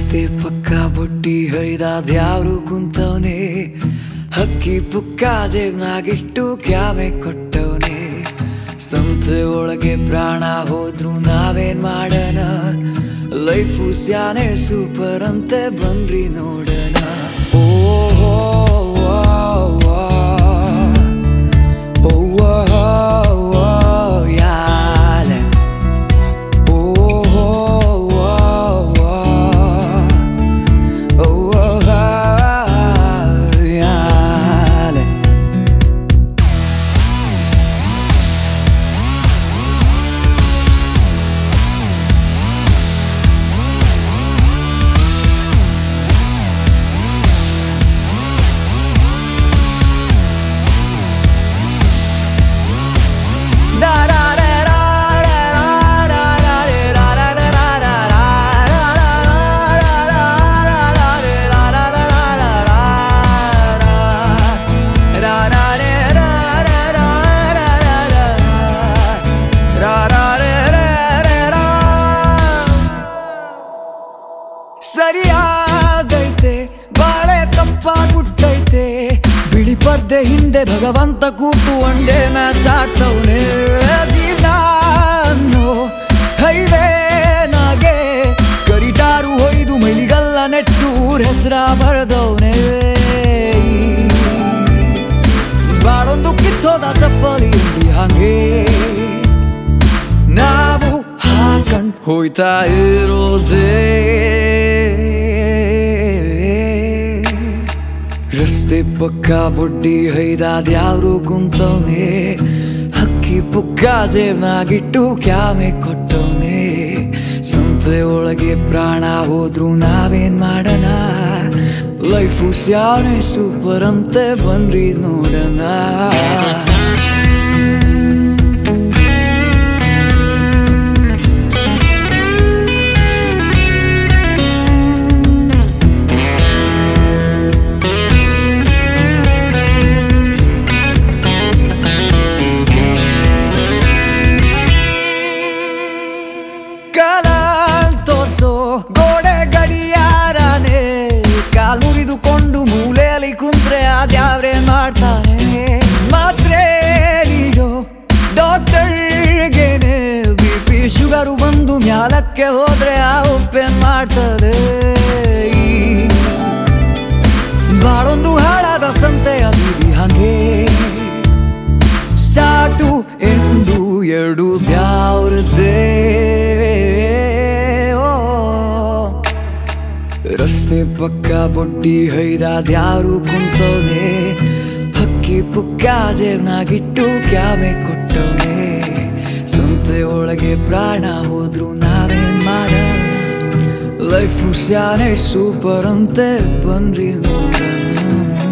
ರಸ್ತೆ ಪಕ್ಕ ಬುಟ್ಟಿ ಹೈದಾದ್ಯಾವ್ರು ಕುಂತವನೆ ಹಕ್ಕಿ ಪುಕ್ಕ ಜೇಬ್ನಾಗಿಟ್ಟು ಕ್ಯಾಮೆ ಕೊಟ್ಟವನೆ ಸಂತೆ ಒಳಗೆ ಪ್ರಾಣ ಹೋದ್ರು ನಾವೇನ್ ಮಾಡೋಣ ಲೈಫು ಸ್ಯಾನೆ ಸೂಪರ್ ಅಂತೆ ಬನ್ರಿ ನೋಡೋಣ ಓ ಓ, ಓ, ಓ. ಓ, ಓ, ಓ, ಯಾಲೆ. ಓ, ಓ, ಓ, ಓ. ಓ, ಓ, ಯಾಲೆ. ಸರಿಯಾಗೈತೆ ಬಾಳೆ ಕಪ್ಪ ಗುಟ್ಟೈತೆ ಬಿಳಿ ಪರ್ದೆ ಹಿಂದೆ ಭಗವಂತ ಕೂತು ಒಂಡೆ ಮ್ಯಾಚ್ ಆಡ್ತವ್ನೆ ಜೀವನ ಅನ್ನೋ ಹೈವೇನಾಗೆ ಕರಿಟಾರು ಹೊಯ್ದು ಮೈಲಿಗಲ್ಲ ನೆಟ್ಟು ಊರ್ ಹೆಸ್ರ ಬರೆದವನೇ ಬಾಳೊಂದು ಕಿತ್ತೋದ ಚಪ್ಪಲಿ ಅಂಗಿ ಹಂಗೆ ನಾವು ಹಾಕಂಡ್ ಹೋಯ್ತಾ ಇರೋದೇ ರಸ್ತೆ ಪಕ್ಕ ಬುಡ್ಡಿ ಹೈದಾದ್ಯಾವ್ರು ಕುಂತವನೆ ಹಕ್ಕಿ ಪುಕ್ಕ ಜೇಬ್ನಾಗಿಟ್ಟು ಕ್ಯಾಮೆ ಕೊಟ್ಟವನೆ ಸಂತೆ ಒಳಗೆ ಪ್ರಾಣ ಹೋದ್ರು ನಾವೇನ್ ಮಾಡೋಣ ಲೈಫು ಸ್ಯಾನೆ ಸೂಪರ್ ಅಂತೆ ಬನ್ರಿ ನೋಡೋಣ ಕಾಲ ತೋರ್ಸೋ ಗೋಡೆ ಗಡಿಯಾರನೆ ಕಾಲ್ ಮುರಿದುಕೊಂಡು ಮೂಲೆಯಲ್ಲಿ ಕುಂತ್ರೆ ಅದ್ಯಾವ್ರೆ ಮಾಡ್ತಾನೆ ಮಾತ್ರೆ ನೀಡೋ ಡಾಕ್ಟರ್ಗೇನೆ ಬಿ ಪಿ ಶುಗರು ಬಂದು ಮ್ಯಾಲಕ್ಕೆ ಹೋದ್ರೆ ಆ ಉಪ್ಪೇನ್ ಮಾಡ್ತದೆ ಬಾಳೊಂದು ಹಾಳಾದ ಸಂತೆಯ ಬೀದಿ ಹಂಗೆ ಸ್ಟಾರ್ಟು ಎಂಡು ಎರಡು ದ್ಯಾವ್ರದ್ದೇ ಓ. ರಸ್ತೆ ಪಕ್ಕ ಬೊಡ್ಡಿ ಹೈದಾದ್ಯಾರು ಕುಂತವನೆ ಹಕ್ಕಿ ಪುಕ್ಕ ಜೇಬ್ನಾಗಿಟ್ಟು ಕ್ಯಾಮೆ ಕೊಟ್ಟವನೆ ಸಂತೆ ಒಳಗೆ ಪ್ರಾಣ ಹೋದ್ರು ನಾವೇನ್ ಮಾಡೋಣ ಲೈಫು ಸ್ಯಾನೆ ಸೂಪರ್ ಅಂತೆ ಬನ್ರಿ ನೋಡೋಣ